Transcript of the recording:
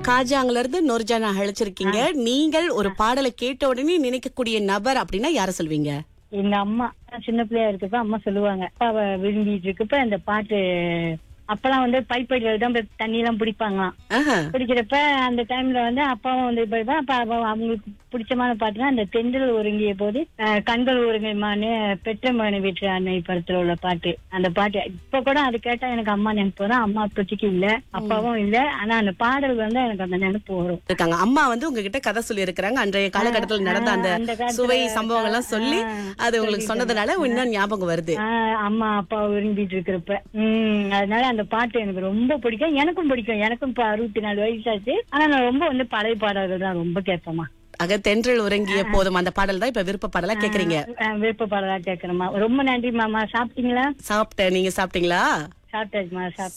காஜாங்கல இருந்து நொர்ஜானா அழைச்சிருக்கீங்க நீங்கள் ஒரு பாடலை கேட்ட உடனே நினைக்கக்கூடிய நபர் அப்படின்னா யார சொல்வீங்க எங்க அம்மா நான் சின்ன பிள்ளையா இருக்கப்ப அம்மா சொல்லுவாங்க அப்பாவை விரும்பிட்டு இருக்கப்ப அந்த பாட்டு அப்பெல்லாம் வந்து பைப் அடியில் தான் போய் தண்ணி எல்லாம் பிடிப்பாங்களாம் ஆஹா. பிடிக்கிறப்ப அந்த டைம்ல வந்து அப்பாவும் வந்து போய்ப்பான் அப்ப அவ- அவங்களுக்கு பிடிச்சமான பாட்டுனா அந்த தென்றல் ஒருங்கிய போது அஹ், கண்கள் ஒருங்கியமான பெற்ற மகனை வீட்டு அன்னை படத்துல உள்ள பாட்டு அந்த பாட்டு இப்ப கூட அது கேட்டா எனக்கு அம்மா நினைப்பு வரும் அம்மா இப்போதைக்கு இல்ல அப்பாவும் இல்ல ஆனா அந்த பாடல் வந்து எனக்கு அந்த நினைப்பு வரும் இருக்காங்க அம்மா வந்து உங்ககிட்ட கதை சொல்லி இருக்கிறாங்க அன்றைய காலகட்டத்தில் நடந்த அந்த அந்த காலத்துல- சுவை சம்பவங்கள் எல்லாம் சொல்லி ஆ, அது உங்களுக்கு சொன்னதுனால இன்னும் ஞாபகம் வருது ஆஹ் அம்மா அப்பா விரும்பிட்டு இருக்கிறப்ப உம் அதனால அந்த பாட்டு எனக்கு ரொம்ப பிடிக்கும் எனக்கும் பிடிக்கும் எனக்கும் இப்ப அறுபத்தி நாலு வயசாச்சு ஆனா நான் ரொம்ப வந்து பழைய பாடல்கள் தான் ரொம்ப கேட்பேம்மா ஆக தென்றல் உறங்கிய போதும் அந்த பாடல் தான் இப்ப விருப்ப பாடலா கேக்குறீங்க ஆஹ் விருப்ப பாடலா கேட்கறேம்மா ரொம்ப நன்றி மாமா சாப்பிட்டீங்களா சாப்பிட்டேன் நீங்க சாப்பிட்டீங்களா சாப்பிட்டாச்சுமா சாப்பிட்டேன்